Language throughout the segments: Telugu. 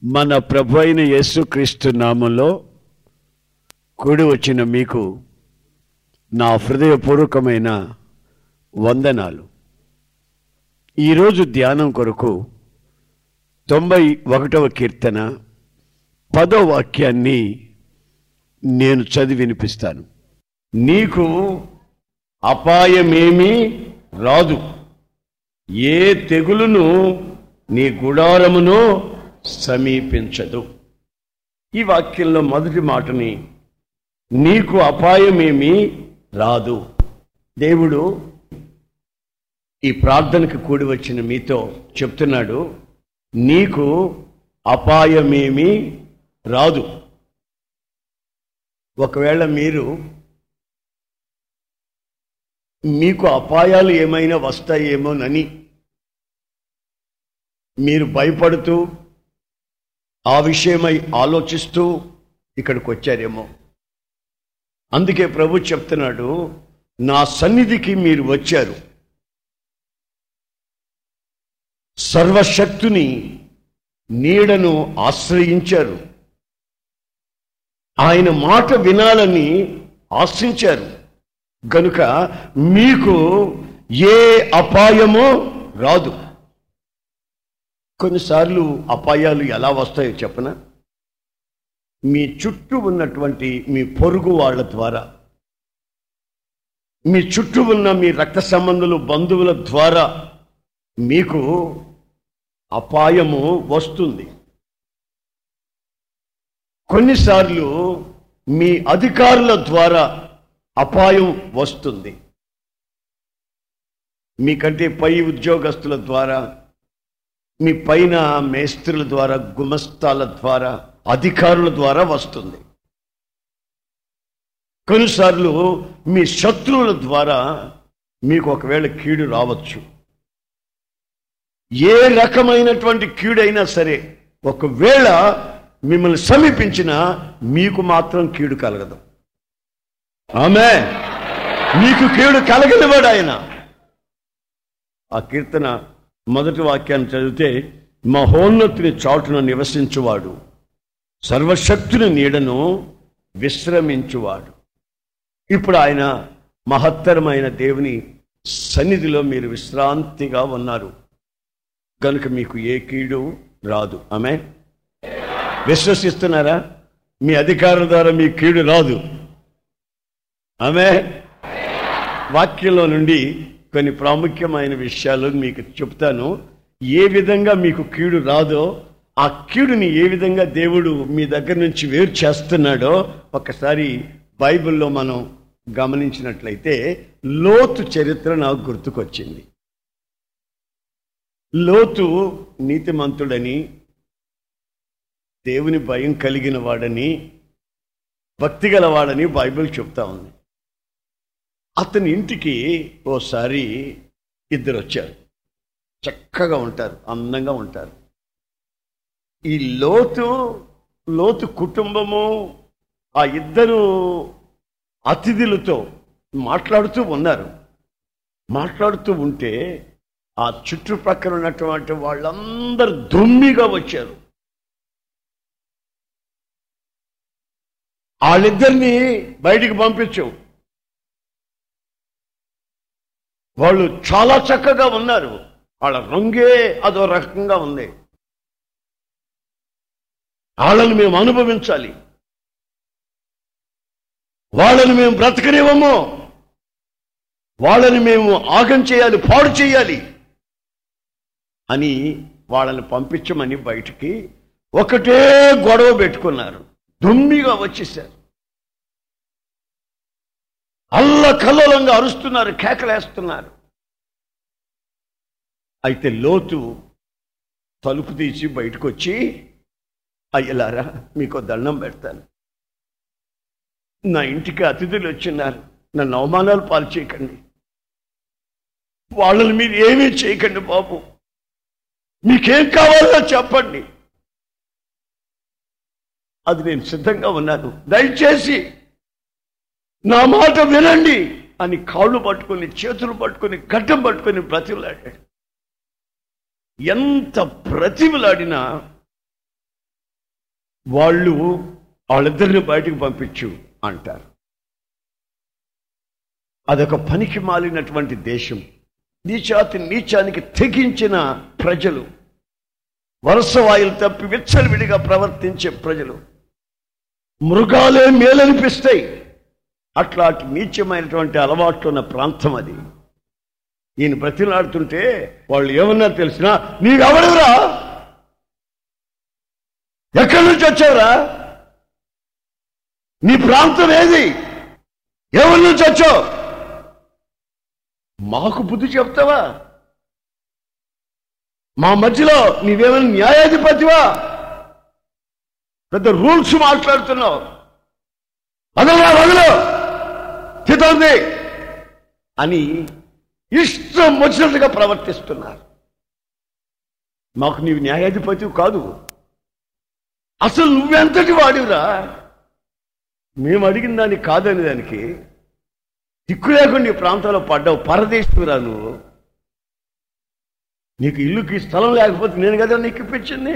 మన ప్రభు అయిన యేసుక్రీస్తు నామంలో కూడి వచ్చిన మీకు నా హృదయపూర్వకమైన వందనాలు ఈరోజు ధ్యానం కొరకు తొంభై ఒకటవ కీర్తన పదో వాక్యాన్ని నేను చదివి వినిపిస్తాను నీకు అపాయమేమీ రాదు ఏ తెగులును నీ గుడారమును సమీపించదు ఈ వాక్యంలో మొదటి మాటని నీకు అపాయమేమీ రాదు దేవుడు ఈ ప్రార్థనకు కూడి వచ్చిన మీతో చెప్తున్నాడు నీకు అపాయమేమీ రాదు ఒకవేళ మీరు మీకు అపాయాలు ఏమైనా వస్తాయేమోనని మీరు భయపడుతూ ఆ విషయమై ఆలోచిస్తూ ఇక్కడికి వచ్చారేమో అందుకే ప్రభు చెప్తున్నాడు నా సన్నిధికి మీరు వచ్చారు సర్వశక్తుని నీడను ఆశ్రయించారు ఆయన మాట వినాలని ఆశించారు గనుక మీకు ఏ అపాయమో రాదు కొన్నిసార్లు అపాయాలు ఎలా వస్తాయో చెప్పన మీ చుట్టూ ఉన్నటువంటి మీ పొరుగు వాళ్ళ ద్వారా మీ చుట్టూ ఉన్న మీ రక్త సంబంధులు బంధువుల ద్వారా మీకు అపాయము వస్తుంది కొన్నిసార్లు మీ అధికారుల ద్వారా అపాయం వస్తుంది మీకంటే పై ఉద్యోగస్తుల ద్వారా మీ పైన మేస్త్రుల ద్వారా గుమస్తాల ద్వారా అధికారుల ద్వారా వస్తుంది కొన్నిసార్లు మీ శత్రువుల ద్వారా మీకు ఒకవేళ కీడు రావచ్చు ఏ రకమైనటువంటి కీడైనా సరే ఒకవేళ మిమ్మల్ని సమీపించిన మీకు మాత్రం కీడు కలగదు ఆమె మీకు కీడు కలగనివాడు ఆయన ఆ కీర్తన మొదటి వాక్యాన్ని చదివితే మహోన్నతిని చాటున నివసించువాడు సర్వశక్తుని నీడను విశ్రమించువాడు ఇప్పుడు ఆయన మహత్తరమైన దేవుని సన్నిధిలో మీరు విశ్రాంతిగా ఉన్నారు కనుక మీకు ఏ కీడు రాదు ఆమె విశ్వసిస్తున్నారా మీ అధికారుల ద్వారా మీ కీడు రాదు ఆమె వాక్యంలో నుండి కొన్ని ప్రాముఖ్యమైన విషయాలు మీకు చెప్తాను ఏ విధంగా మీకు కీడు రాదో ఆ కీడుని ఏ విధంగా దేవుడు మీ దగ్గర నుంచి వేరు చేస్తున్నాడో ఒకసారి బైబిల్లో మనం గమనించినట్లయితే లోతు చరిత్ర నాకు గుర్తుకొచ్చింది లోతు నీతిమంతుడని దేవుని భయం కలిగిన వాడని భక్తి గలవాడని బైబిల్ చెప్తా ఉంది అతని ఇంటికి ఓసారి ఇద్దరు వచ్చారు చక్కగా ఉంటారు అందంగా ఉంటారు ఈ లోతు లోతు కుటుంబము ఆ ఇద్దరు అతిథులతో మాట్లాడుతూ ఉన్నారు మాట్లాడుతూ ఉంటే ఆ చుట్టుప్రక్కల ఉన్నటువంటి వాళ్ళందరూ దుమ్మిగా వచ్చారు వాళ్ళిద్దరిని బయటికి పంపించావు వాళ్ళు చాలా చక్కగా ఉన్నారు వాళ్ళ రంగే అదో రకంగా ఉంది వాళ్ళని మేము అనుభవించాలి వాళ్ళని మేము బ్రతకనివ్వము వాళ్ళని మేము ఆగం చేయాలి పాడు చేయాలి అని వాళ్ళని పంపించమని బయటికి ఒకటే గొడవ పెట్టుకున్నారు దుమ్మిగా వచ్చేసారు అల్ల కల్లోలంగా అరుస్తున్నారు కేకలేస్తున్నారు అయితే లోతు తలుపు తీసి బయటకు వచ్చి అయ్యలారా మీకు దండం పెడతాను నా ఇంటికి అతిథులు వచ్చిన్నారు నన్ను అవమానాలు పాలు చేయకండి వాళ్ళని మీరు ఏమీ చేయకండి బాబు మీకేం కావాలో చెప్పండి అది నేను సిద్ధంగా ఉన్నాను దయచేసి నా మాట వినండి అని కాళ్ళు పట్టుకొని చేతులు పట్టుకొని గడ్డం పట్టుకొని బ్రతిమలాడాడు ఎంత బ్రతిమలాడినా వాళ్ళు వాళ్ళిద్దరిని బయటికి పంపించు అంటారు అదొక పనికి మాలినటువంటి దేశం నీచాతి నీచానికి తెగించిన ప్రజలు వరుస వాయులు తప్పి విచ్చలవిడిగా ప్రవర్తించే ప్రజలు మృగాలే మేలనిపిస్తాయి అట్లాంటి నీచమైనటువంటి అలవాట్లు ఉన్న ప్రాంతం అది ఈయన బ్రతిలాడుతుంటే వాళ్ళు ఏమన్నా తెలిసినా నీవెవడురా ఎక్కడి నుంచి వచ్చావురా నీ ప్రాంతం ఏది ఎవరి నుంచి వచ్చావు మాకు బుద్ధి చెప్తావా మా మధ్యలో నీవేమైనా న్యాయాధిపతివా పెద్ద రూల్స్ మాట్లాడుతున్నావు వదలరా వదలు చితోంది అని ఇష్టం వచ్చినట్టుగా ప్రవర్తిస్తున్నారు మాకు నీవు న్యాయాధిపతి కాదు అసలు నువ్వెంతటి వాడివిరా మేము అడిగిన దానికి కాదని దానికి దిక్కు లేకుండా ఈ ప్రాంతంలో పడ్డావు పరదేశురా నువ్వు నీకు ఇల్లుకి స్థలం లేకపోతే నేను కదా నీకు ఇప్పించింది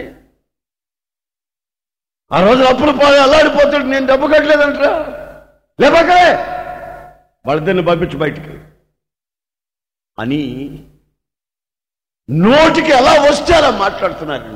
ఆ రోజు అప్పుడు పోయి అల్లాడిపోతాడు నేను డబ్బు కట్టలేదంటరా లేపక్కడే వాళ్ళిద్దరిని పంపించు బయటికి అని నోటికి ఎలా వస్తే అలా మాట్లాడుతున్నారు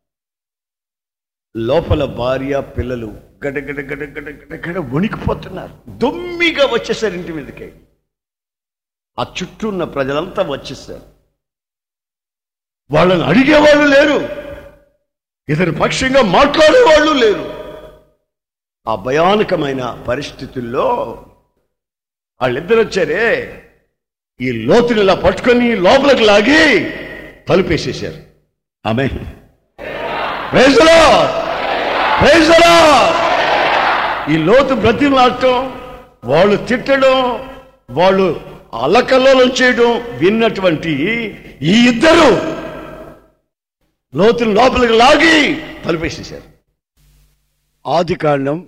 లోపల భార్య పిల్లలు గడ గడ గడ గడ గడ గడ వణికిపోతున్నారు దొమ్మిగా వచ్చేసారు ఇంటి మీదకి ఆ చుట్టూ ఉన్న ప్రజలంతా వచ్చేసారు వాళ్ళని అడిగేవాళ్ళు లేరు ఇతని పక్షంగా మాట్లాడేవాళ్ళు లేరు ఆ భయానకమైన పరిస్థితుల్లో వాళ్ళిద్దరు వచ్చారే ఈ లోతుని ఇలా పట్టుకొని లోపలికి లాగి తలుపేసేశారు ఆమె Praise the Lord. Praise the Lord. ఈ లోతు బ్రతిమలాడటం వాళ్ళు తిట్టడం వాళ్ళు అలకల్లోలం చేయడం విన్నటువంటి ఈ ఇద్దరు లోతుని లోపలికి లాగి తలుపేసేశారు ఆది కాండం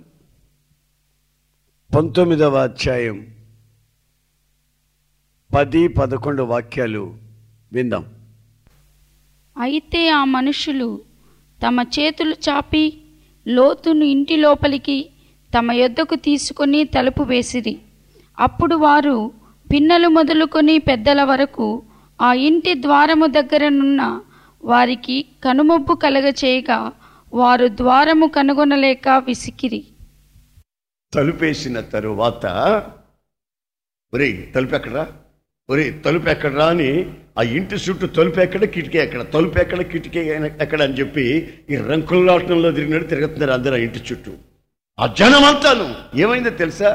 పంతొమ్మిదవ అధ్యాయం పది పదకొండు వాక్యాలు విందాం అయితే ఆ మనుషులు తమ చేతులు చాపి లోతును ఇంటి లోపలికి తమ యొద్దకు తీసుకొని తలుపు వేసిరి అప్పుడు వారు పిన్నలు మొదలుకొని పెద్దల వరకు ఆ ఇంటి ద్వారము దగ్గరనున్న వారికి కనుమొబ్బు కలగచేయగా వారు ద్వారము కనుగొనలేక విసికిరి తలుపేసిన తరువాత ఒరే తలుపు ఎక్కడా ఒరే తలుపు ఎక్కడరా అని ఆ ఇంటి చుట్టూ తలుపు ఎక్కడ కిటికీ ఎక్కడ తలుపు ఎక్కడ కిటికీ ఎక్కడ అని చెప్పి ఈ రంకులాటంలో తిరిగినట్టు తిరుగుతున్నారు అందరు ఆ ఇంటి చుట్టూ ఆ జనం అంతాను ఏమైందో తెలుసా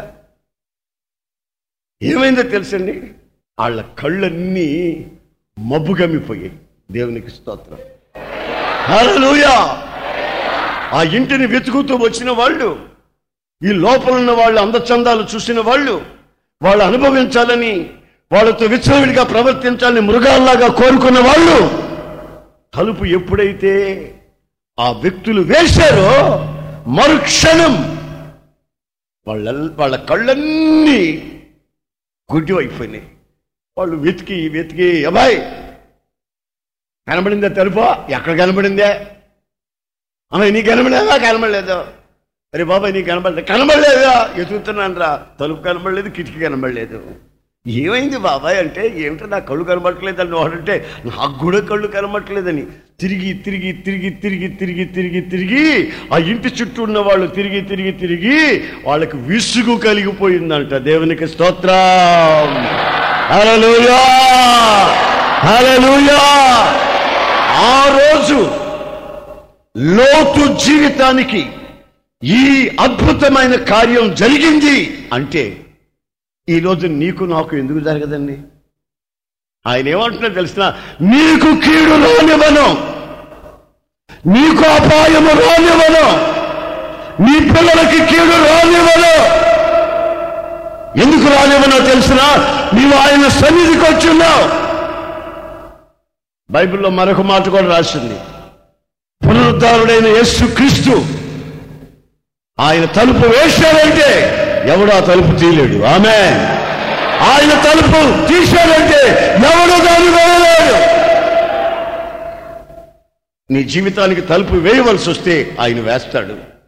ఏమైందో తెలుసండి వాళ్ళ కళ్ళన్నీ మబ్బుగమ్మిపోయాయి దేవునికి స్తోత్రం హల్లెలూయా ఆ ఇంటిని వెతుకుతూ వచ్చిన వాళ్ళు ఈ లోపల ఉన్న వాళ్ళు అందచందాలు చూసిన వాళ్ళు వాళ్ళు అనుభవించాలని వాళ్ళతో విచ్చలవిడిగా ప్రవర్తించాలని మృగాల్లాగా కోరుకున్న వాళ్ళు తలుపు ఎప్పుడైతే ఆ వ్యక్తులు వేశారో మరుక్షణం వాళ్ళ వాళ్ళ కళ్ళన్నీ గుడ్డి అయిపోయినాయి వాళ్ళు వెతికి వెతికి అబ్బాయి కనబడిందా తలుపు ఎక్కడ కనబడిందే అమ్మాయి నీకు కనబడలేదా కనబడలేదు అరే బాబాయ్ నీకు కనబడలేదు కనబడలేదా ఎదుగుతున్నాను రా తలుపు కనబడలేదు కిటికీ కనబడలేదు ఏమైంది బాబాయ్ అంటే ఏమిటో నా కళ్ళు కనబడట్లేదు అని వాడంటే నాకు కూడా కళ్ళు కనబడట్లేదని తిరిగి తిరిగి తిరిగి తిరిగి తిరిగి తిరిగి తిరిగి ఆ ఇంటి చుట్టూ ఉన్న వాళ్ళు తిరిగి తిరిగి తిరిగి వాళ్ళకి విసుగు కలిగిపోయిందంట దేవునికి స్తోత్రం హల్లెలూయా హల్లెలూయా ఆ రోజు లోతు జీవితానికి ఈ అద్భుతమైన కార్యం జరిగింది అంటే ఈరోజు నీకు నాకు ఎందుకు జరగదండి ఆయన ఏమంటున్నా తెలిసిన నీకు కీడు రానివ్వను నీకు అపాయము రానివ్వను నీ పిల్లలకి కీడు రానివ్వను ఎందుకు రానివ్వనో తెలిసిన నీవు ఆయన సన్నిధికి వచ్చున్నావు బైబిల్లో మరొక మాట కూడా రాసింది పునరుద్ధారుడైన యేసు క్రీస్తు ఆయన తలుపు వేశాడంటే ఎవడు ఆ తలుపు తీయలేడు ఆమె ఆయన తలుపు తీశాడంటే ఎవడు దాన్ని వేయలేడు నీ జీవితానికి తలుపు వేయవలసి వస్తే ఆయన వేస్తాడు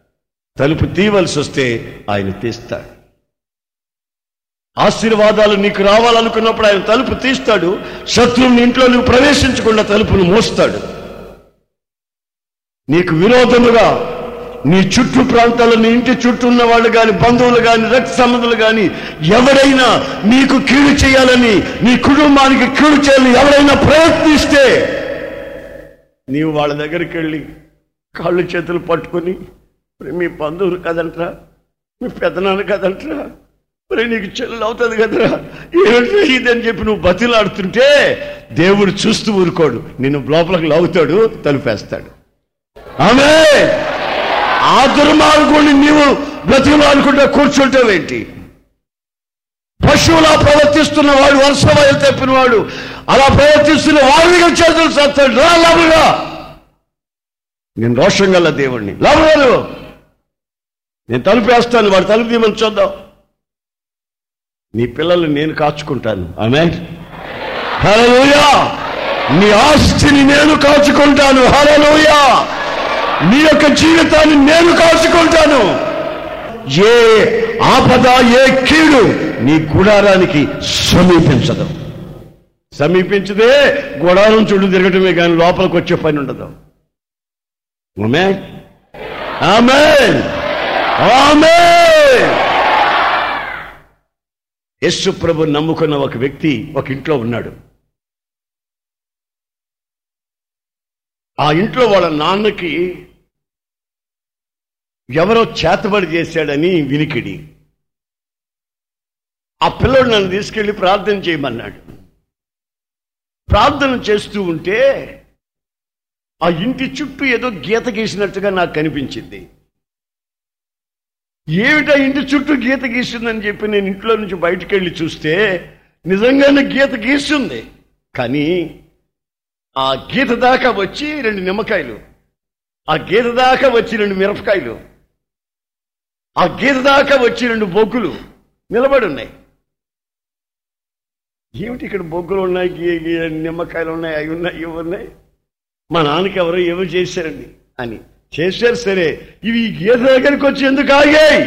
తలుపు తీయవలసి వస్తే ఆయన తీస్తాడు ఆశీర్వాదాలు నీకు రావాలనుకున్నప్పుడు ఆయన తలుపు తీస్తాడు శత్రువుని ఇంట్లో నువ్వు ప్రవేశించకుండా తలుపును మోస్తాడు నీకు విరోధముగా నీ చుట్టూ ప్రాంతాల్లో నీ ఇంటి చుట్టూ ఉన్న వాళ్ళు కానీ బంధువులు కానీ రక్త సంబంధులు కానీ ఎవరైనా నీకు కీడు చేయాలని నీ కుటుంబానికి కీడు చేయాలని ఎవరైనా ప్రయత్నిస్తే నీవు వాళ్ళ దగ్గరికి వెళ్ళి కాళ్ళు చేతులు పట్టుకొని "మరి మీ బంధువులు కదంట్రా మీ పెద్దనాన్న కదంట్రా మరి నీకు చెల్లెలు అవుతుంది కదరా ఏంటో ఇదని చెప్పి నువ్వు బతిలాడుతుంటే దేవుడు చూస్తూ ఊరుకోడు నిన్ను లోపలికి లాగుతాడు తలుపేస్తాడు ఆమె ఆ దుర్మార్గుడిని నీవు బ్రతిమాడుకుంటే కూర్చుంటావేంటి పశువులా ప్రవర్తిస్తున్న వాడు వర్షవాయు తప్పిన వాడు అలా ప్రవర్తిస్తున్న వాడి దగ్గర చేతులు సత్తాడు రా లాభుగా నేను రోషం గల దేవుణ్ణి లాభగారు నేను తలుపు వేస్తాను వాడు తలుపు తీయమని చూద్దాం నీ పిల్లల్ని నేను కాచుకుంటాను ఆమె హలోయా నీ ఆస్తిని నేను కాచుకుంటాను హలోయా నీ యొక్క జీవితాన్ని నేను కాచుకుంటాను ఏ ఆపద ఏ కీడు నీ గుడారానికి సమీపించదు సమీపించదే గుడారం చుట్టూ తిరగటమే కానీ లోపలికి వచ్చే పని ఉండదు ఆమె ఆమె ఆమె యేసు ప్రభు నమ్ముకున్న ఒక వ్యక్తి ఒక ఇంట్లో ఉన్నాడు ఆ ఇంట్లో వాళ్ళ నాన్నకి ఎవరో చేతబడి చేశాడని వినికిడి ఆ పిల్లోడు నన్ను తీసుకెళ్లి ప్రార్థన చేయమన్నాడు ప్రార్థన చేస్తూ ఉంటే ఆ ఇంటి చుట్టూ ఏదో గీత గీసినట్టుగా నాకు కనిపించింది ఏమిటా ఇంటి చుట్టూ గీత గీసిందని చెప్పి నేను ఇంట్లో నుంచి బయటికి వెళ్ళి చూస్తే నిజంగానే గీత గీస్తుంది కానీ ఆ గీత దాకా వచ్చి రెండు నిమ్మకాయలు ఆ గీత దాకా వచ్చి రెండు మిరపకాయలు ఆ గీత దాకా వచ్చి రెండు బొగ్గులు నిలబడి ఉన్నాయి ఏమిటి ఇక్కడ బొగ్గులు ఉన్నాయి గీ- గీ- నిమ్మకాయలు ఉన్నాయి అవి ఉన్నాయి ఇవి ఉన్నాయి మా నాన్నకి ఎవరో ఏమో చేశారండి అని చేశారు సరే ఇవి ఈ గీత దగ్గరికి వచ్చి ఎందుకు ఆగాయి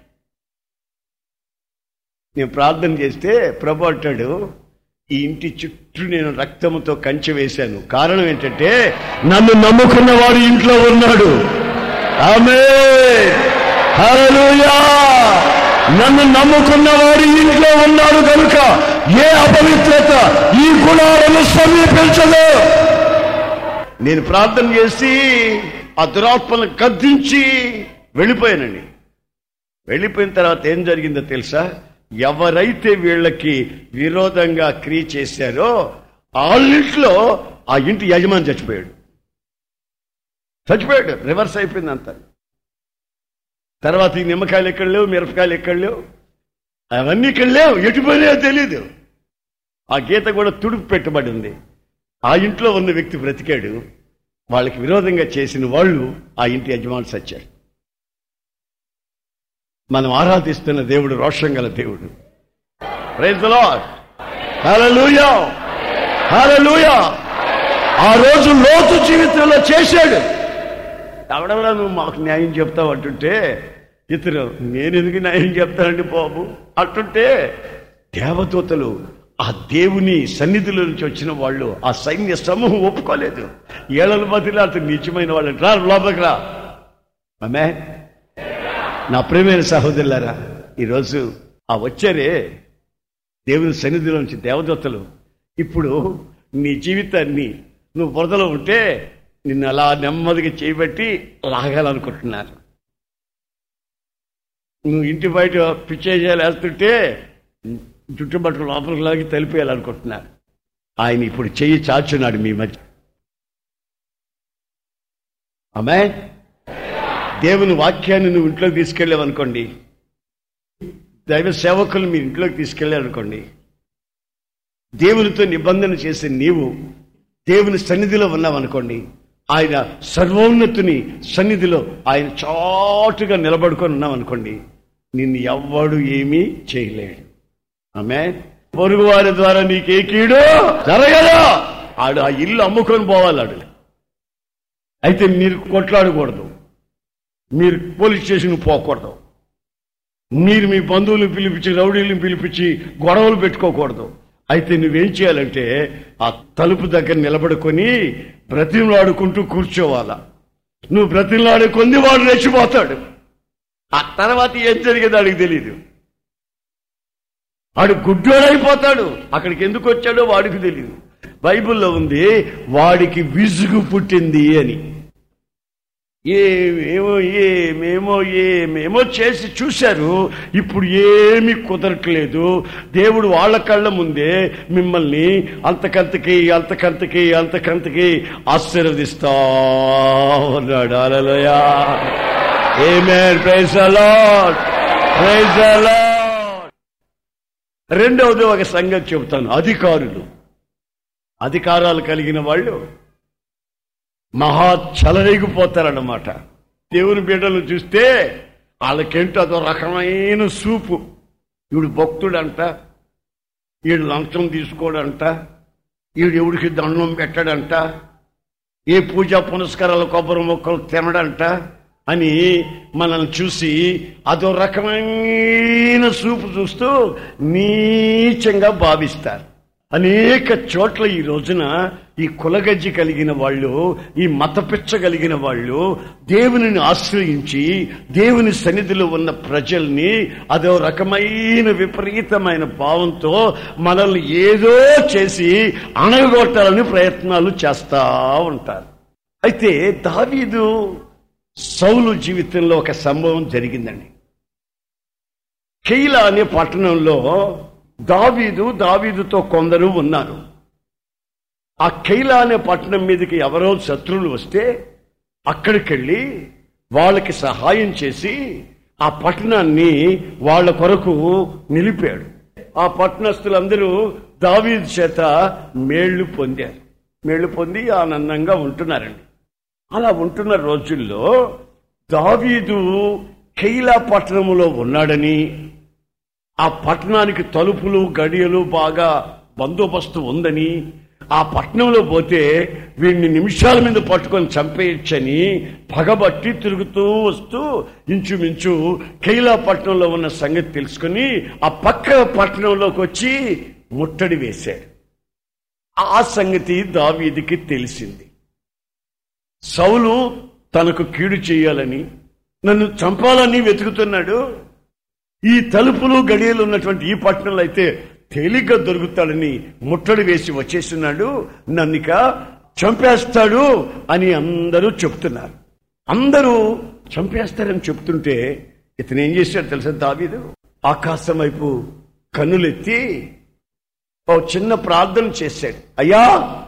నేను ప్రార్థన చేస్తే ప్రభు అంటాడు ఈ ఇంటి చుట్టూ నేను రక్తముతో కంచె వేశాను కారణం ఏంటంటే నన్ను నమ్ముకున్న వాడు ఇంట్లో ఉన్నాడు ఆమె హల్లెలూయా నన్ను నమ్ముకున్న వాడు ఇంట్లో ఉన్నాడు కనుక ఏ అపవిత్రత ఈ గుణాలను సమీపించదు నేను ప్రార్థన చేసి ఆ దురాత్మను గద్దించి వెళ్ళిపోయానండి వెళ్ళిపోయిన తర్వాత ఏం జరిగిందో తెలుసా ఎవరైతే వీళ్ళకి విరోధంగా క్రియ చేశారో వాళ్ళింట్లో ఆ ఇంటి యజమాని చచ్చిపోయాడు చచ్చిపోయాడు రివర్స్ అయిపోయింది అంతా తర్వాత ఈ నిమ్మకాయలు ఎక్కడ లేవు మిరపకాయలు ఎక్కడ లేవు అవన్నీ ఇక్కడ లేవు ఎటుపోయినాయో తెలీదు ఆ గీత కూడా తుడుపు పెట్టబడింది ఆ ఇంట్లో ఉన్న వ్యక్తి బ్రతికాడు వాళ్ళకి విరోధంగా చేసిన వాళ్ళు ఆ ఇంటి యజమాని సచ్చారు మనం ఆరాధిస్తున్న దేవుడు రోషం గల దేవుడు praise the Lord hallelujah hallelujah ఆ రోజు లోతు జీవితంలో చేశాడు ఎవడెవరా నువ్వు మాకు న్యాయం చెప్తావు అంటుంటే ఇతరు నేను ఎందుకు న్యాయం చెప్తానండి బాబు అంటుంటే దేవదూతలు ఆ దేవుని సన్నిధిలో నుంచి వచ్చిన వాళ్ళు ఆ సైన్య సమూహం ఒప్పుకోలేదు ఏళ్ళ మధ్యలో అతను నిత్యమైన వాళ్ళు రా లోపలికి రా ఆమె నా ప్రియమైన సహోదరులారా ఈరోజు ఆ వచ్చారే దేవుని సన్నిధిలో నుంచి దేవదూతలు ఇప్పుడు నీ జీవితాన్ని నువ్వు బురదలో ఉంటే నిన్ను అలా నెమ్మదిగా చేయబట్టి లాగాలనుకుంటున్నారు నువ్వు ఇంటి బయట పిచ్చేజాలు వేస్తుంటే చుట్టుపక్కల లోపలికి లాగి తలిపేయాలనుకుంటున్నారు ఆయన ఇప్పుడు చెయ్యి చాచున్నాడు మీ మధ్య ఆమె దేవుని వాక్యాన్ని నువ్వు ఇంట్లోకి తీసుకెళ్ళావనుకోండి దైవ సేవకులు మీ ఇంట్లోకి తీసుకెళ్ళారనుకోండి దేవునితో నిబంధన చేసే నీవు దేవుని సన్నిధిలో ఉన్నావనుకోండి ఆయన సర్వోన్నతుని సన్నిధిలో ఆయన చాటుగా నిలబడుకొని ఉన్నామనుకోండి నిన్ను ఎవ్వడు ఏమీ చేయలేడు ఆమె పొరుగు వారి ద్వారా నీకే కీడు జరగదా ఆడు ఆ ఇల్లు అమ్ముకొని పోవాలి ఆడు అయితే మీరు కొట్లాడకూడదు మీరు పోలీస్ స్టేషన్ పోకూడదు మీరు మీ బంధువులు పిలిపించి రౌడీలను పిలిపించి గొడవలు పెట్టుకోకూడదు అయితే నువ్వేం చేయాలంటే ఆ తలుపు దగ్గర నిలబడుకొని బ్రతిమలాడుకుంటూ కూర్చోవాలా నువ్వు బ్రతిమలాడే కొంది వాడు రెచ్చిపోతాడు ఆ తర్వాత ఏం జరిగేది ఆడికి తెలియదు వాడు గుడ్డోడైపోతాడు అక్కడికి ఎందుకు వచ్చాడో వాడికి తెలియదు బైబిల్లో ఉంది వాడికి విసుగు పుట్టింది అని ఏమేమో ఏమేమో ఏమేమో చేసి చూశారు ఇప్పుడు ఏమీ కుదరట్లేదు దేవుడు వాళ్ళ కళ్ళ ముందే మిమ్మల్ని అంతకంతకి అంతకంతకి అంతకంతకి ఆశీర్వదిస్తా ఉన్నాడు అలలోయా Amen. Praise the Lord. Praise the Lord. రెండవది ఒక సంగతి చెబుతాను అధికారులు అధికారాలు కలిగిన వాళ్ళు మహా చలరేగిపోతారన్నమాట దేవుని బిడ్డలు చూస్తే వాళ్ళకేంటో అదో రకమైన సూపు వీడు భక్తుడంట వీడు లంచం తీసుకోడంట వీడు ఎవడికి దండం పెట్టడంట ఏ పూజా పునస్కారాల కొబ్బరి మొక్కలు తినడంట అని మనల్ని చూసి అదో రకమైన చూపు చూస్తూ నీచంగా భావిస్తారు అనేక చోట్ల ఈ రోజున ఈ కులగజ్జి కలిగిన వాళ్ళు ఈ మతపిచ్చ కలిగిన వాళ్ళు దేవునిని ఆశ్రయించి దేవుని సన్నిధిలో ఉన్న ప్రజల్ని అదో రకమైన విపరీతమైన భావంతో మనల్ని ఏదో చేసి అణగొట్టాలని ప్రయత్నాలు చేస్తా ఉంటారు అయితే దావీదు సౌలు జీవితంలో ఒక సంభవం జరిగిందండి కెయిలా అనే పట్టణంలో దావీదు దావీదుతో కొందరు ఉన్నారు ఆ కైలా అనే పట్టణం మీదకి ఎవరో శత్రువులు వస్తే అక్కడికెళ్ళి వాళ్ళకి సహాయం చేసి ఆ పట్టణాన్ని వాళ్ళ కొరకు నిలిపాడు ఆ పట్టణస్తులందరూ దావీదు చేత మేళ్లు పొందారు మేళ్లు పొంది ఆనందంగా ఉంటున్నారండి అలా ఉంటున్న రోజుల్లో దావీదు కైలా పట్టణములో ఉన్నాడని ఆ పట్టణానికి తలుపులు గడియలు బాగా బందోబస్తు ఉందని ఆ పట్టణంలో పోతే వీడిని నిమిషాల మీద పట్టుకొని చంపేయచ్చని పగబట్టి తిరుగుతూ వస్తూ ఇంచుమించు కైలా పట్టణంలో ఉన్న సంగతి తెలుసుకుని ఆ పక్క పట్టణంలోకి వచ్చి ముట్టడి వేశాడు ఆ సంగతి దావీదికి తెలిసింది సౌలు తనకు కీడు చేయాలని నన్ను చంపాలని వెతుకుతున్నాడు ఈ తలుపులు గడియలు ఉన్నటువంటి ఈ పట్టణంలో అయితే తేలిగ్గా దొరుకుతాడని ముట్టడి వేసి వచ్చేస్తున్నాడు నన్నిక చంపేస్తాడు అని అందరూ చెప్తున్నారు అందరూ చంపేస్తారని చెప్తుంటే ఇతను ఏం చేశాడు తెలుసా దావీదు ఆకాశం వైపు కన్నులెత్తి ఓ చిన్న ప్రార్థన చేశాడు అయ్యా